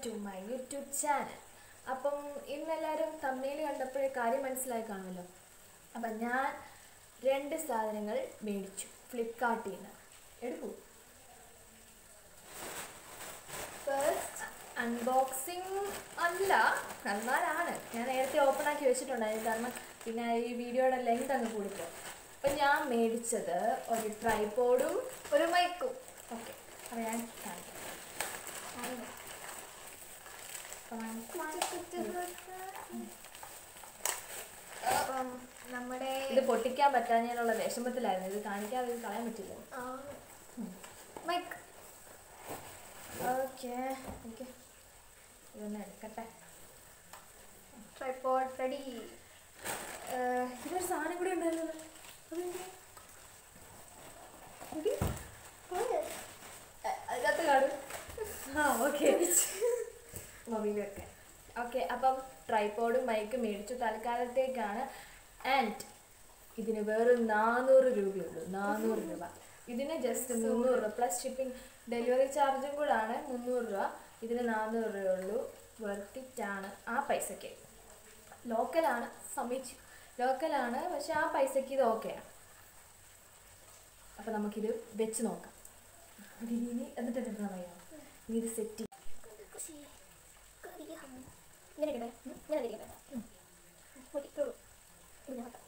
To my YouTube channel അപ്പം ഇന്നെല്ലാവരും തമ്മയിൽ കണ്ടപ്പോഴേ കാര്യം മനസ്സിലായി കാണുമല്ലോ അപ്പം ഞാൻ രണ്ട് സാധനങ്ങൾ മേടിച്ചു ഫ്ലിപ്കാർട്ടിൽ നിന്ന് എടുക്കൂ ഫസ്റ്റ് അൺബോക്സിങ് അല്ല എന്നാലാണ് ഞാൻ നേരത്തെ ഓപ്പൺ ആക്കി വെച്ചിട്ടുണ്ടായിരുന്നു കാരണം പിന്നെ ഈ വീഡിയോയുടെ ലെങ്ത് അങ്ങ് കൂടിപ്പോ അപ്പം ഞാൻ മേടിച്ചത് ഒരു ട്രൈപോഡും ഒരു മൈക്കും ഓക്കെ അപ്പം ഞാൻ കാണിക്കാം അപ്പം നമ്മുടെ ഇത് പൊട്ടിക്കാൻ പറ്റാഞ്ഞതിനുള്ള വിഷമത്തിലായിരുന്നു ഇത് കാണിക്കാതെ ഇത് കളയാൻ പറ്റില്ല മൈക്ക് ഓക്കെ ഓക്കെ ഇതൊന്ന് എടുക്കട്ടെ ട്രൈപോഡ് റെഡി ഇതൊരു സാധനം കൂടി ഉണ്ടായിരുന്നല്ലോ അതെന്താ? നോക്കി. അ- അതിനകത്ത് കാണും ആ ഓക്കെ മൊബൈൽ വെക്കാൻ ഓക്കെ അപ്പം ട്രൈപോഡും മൈക്കും മേടിച്ചു തൽക്കാലത്തേക്കാണ് ആൻഡ് ഇതിന് വെറും നാനൂറ് രൂപയുള്ളൂ നാനൂറ് രൂപ ഇതിന് ജസ്റ്റ് മുന്നൂറ് രൂപ പ്ലസ് ഷിപ്പിംഗ് ഡെലിവറി ചാർജും കൂടാണ് മുന്നൂറ് രൂപ ഇതിന് നാനൂറ് രൂപയുള്ളൂ വെർത്തിറ്റാണ് ആ പൈസയ്ക്ക് ലോക്കലാണ് സമ്മതിച്ചു ലോക്കലാണ് പക്ഷെ ആ പൈസയ്ക്ക് ഇത് ഓക്കെയാണ് അപ്പം നമുക്കിത് വെച്ച് നോക്കാം അത് ഇനി എന്നിട്ട് എന്തെന്ന് പറയാം ഇനി ഇത് സെറ്റ് ഇങ്ങനെ ഇരിക്കട്ടെ ഇങ്ങനെ ഇരിക്കട്ടെ മതി, ഇത്രേ ഉള്ളൂ. ഇതിനകത്ത്.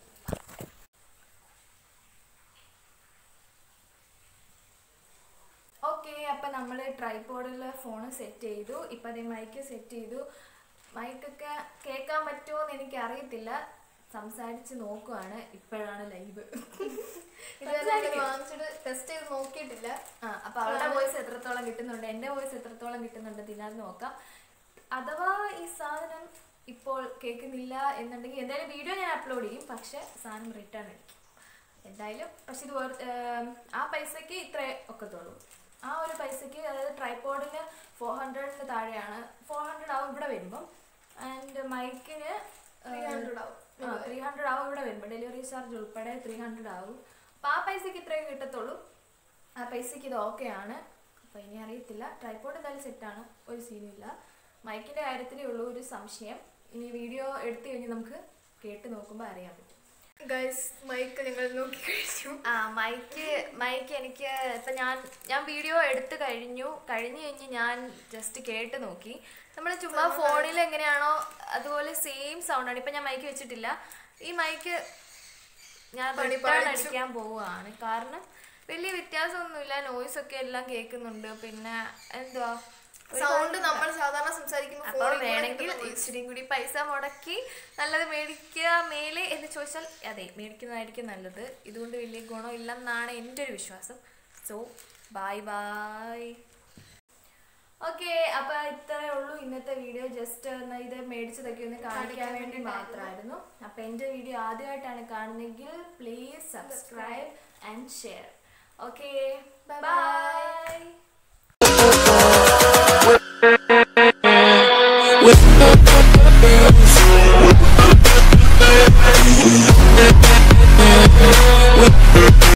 ഓക്കെ അപ്പം നമ്മൾ ട്രൈപോഡിൽ ഫോൺ സെറ്റ് ചെയ്തു ഇപ്പം അതേ മൈക്ക് സെറ്റ് ചെയ്തു മൈക്കൊക്കെ കേൾക്കാൻ പറ്റുമോ എന്ന് എനിക്ക് അറിയത്തില്ല സംസാരിച്ച് നോക്കുവാണ് ഇപ്പോഴാണ് ലൈവ് ഇതുവരെ ഞാൻ വാങ്ങിച്ചിട്ട് ടെസ്റ്റ് ചെയ്ത് നോക്കിയിട്ടില്ല ആ അപ്പൊ അവളുടെ വോയിസ് എത്രത്തോളം കിട്ടുന്നുണ്ട് എന്റെ വോയിസ് എത്രത്തോളം കിട്ടുന്നുണ്ട് ഇതിനകത്ത് നോക്കാം അഥവാ ഈ സാധനം ഇപ്പോൾ കേൾക്കുന്നില്ല എന്നുണ്ടെങ്കിൽ എന്തായാലും വീഡിയോ ഞാൻ അപ്ലോഡ് ചെയ്യും പക്ഷെ സാധനം റിട്ടേൺ അടിക്കും എന്തായാലും പക്ഷെ ഇത് worth- ഏം, ആ പൈസക്ക് ഇത്രേ ഒക്കത്തുള്ളൂ ആ ഒരു പൈസക്ക് അതായത് ട്രൈപോഡിന് ഫോർ ഹൺഡ്രഡിന് താഴെയാണ് ഫോർ ഹൺഡ്രഡ് ആവും ഇവിടെ വരുമ്പം ആൻഡ് മൈക്കിന് 300 ആവും. ത്രീ ഹൺഡ്രഡ് ആവും ഇവിടെ വരുമ്പോൾ ഡെലിവറി ചാർജ് ഉൾപ്പെടെ ത്രീ ഹൺഡ്രഡ് ആവും അപ്പോൾ ആ പൈസക്ക് ഇത്രയും കിട്ടത്തുള്ളൂ ആ പൈസക്ക് ഇത് ഓക്കെ ആണ് അപ്പോൾ ഇനി അറിയത്തില്ല ട്രൈപോഡ് എന്തായാലും സെറ്റാണ് ഒരു സീനും ഇല്ല മൈക്കിൻ്റെ കാര്യത്തിലേ ഉള്ളൂ ഒരു സംശയം ഇനി വീഡിയോ എടുത്തു കഴിഞ്ഞ് നമുക്ക് കേട്ട് നോക്കുമ്പോൾ അറിയാൻ പറ്റും ഗൈസ് മൈക്ക് നിങ്ങൾ നോക്കി കഴിച്ചു ആ മൈക്ക് മൈക്ക് എനിക്ക് ഇപ്പം ഞാൻ ഞാൻ വീഡിയോ എടുത്തു കഴിഞ്ഞു കഴിഞ്ഞു കഴിഞ്ഞ് ഞാൻ ജസ്റ്റ് കേട്ട് നോക്കി നമ്മൾ ചുമ്മാ ഫോണിൽ എങ്ങനെയാണോ അതുപോലെ സെയിം സൗണ്ടാണ് ഇപ്പം ഞാൻ മൈക്ക് വെച്ചിട്ടില്ല ഈ മൈക്ക് ഞാൻ പണി റിട്ടേൺ പാളിച്ചു. അടിക്കാൻ പോവുകയാണ് കാരണം വലിയ വ്യത്യാസമൊന്നുമില്ല നോയ്സ് ഒക്കെ എല്ലാം കേൾക്കുന്നുണ്ട് പിന്നെ എന്തുവാ ഒരു സൗണ്ട് നമ്മൾ സാധാരണ സംസാരിക്കുമ്പോൾ അപ്പോൾ ഫോണിൽ കൂടെ വേണമെങ്കിൽ കിട്ടുന്ന voice. ഇച്ചിരി കൂടി പൈസ മുടക്കി നല്ലത് മേടിക്കുക മേലെ എന്ന് ചോദിച്ചാൽ അതെ മേടിക്കുന്നതായിരിക്കും നല്ലത് ഇതുകൊണ്ട് വലിയ ഗുണമില്ലെന്നാണ് എൻ്റെ ഒരു വിശ്വാസം സോ ബൈ ബൈ ഓക്കെ അപ്പൊ ഇത്രേ ഉള്ളൂ ഇന്നത്തെ വീഡിയോ ജസ്റ്റ് ഒന്ന് ഇത് മേടിച്ചതൊക്കെ ഒന്ന് കാണിക്കാൻ വേണ്ടി മാത്രമായിരുന്നു അപ്പൊ എൻ്റെ വീഡിയോ ആദ്യമായിട്ടാണ് കാണുന്നതെങ്കിൽ please subscribe and share okay Bye by